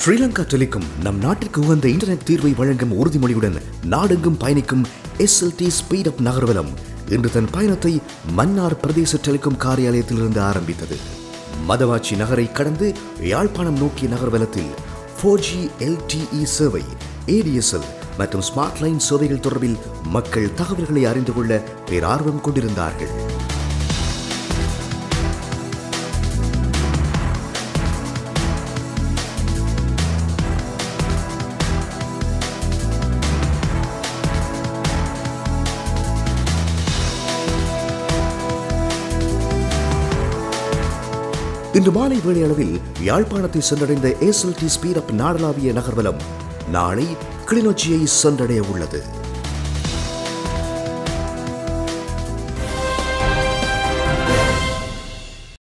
Sri Lanka telecom நம் நாட்டிற்கு உகந்த இன்டர்நெட் தீர்வை வழங்கும் உறுதிமொழியுடன் நாடெங்கும் பயணிக்கும் எஸ்எல்டி ஸ்பீட் அப் நகர்வலம் இன்று தன் பயணத்தை மன்னார் பிரதேச டெலிகாம் காரியாலயத்திலிருந்து ஆரம்பித்தது மதவாச்சி நகரை கடந்து யாழ்ப்பாணம் நோக்கிய நகர்வலத்தில் ஃபோர் ஜி எல்டிஇ சேவை ஏடிஎஸ்எல் மற்றும் ஸ்மார்ட் லைன் சேவைகள் தொடர்பில் மக்கள் தகவல்களை அறிந்து கொள்ள பேரார்வம் கொண்டிருந்தார்கள் இன்று மாலை வேளையளவில் யாழ்ப்பாணத்தை சென்றடைந்த எஸ்எல்டி ஸ்பீட் அப் நாடளாவிய நகர்வலம் நாளை கிளிநொச்சியை சென்றடைய உள்ளது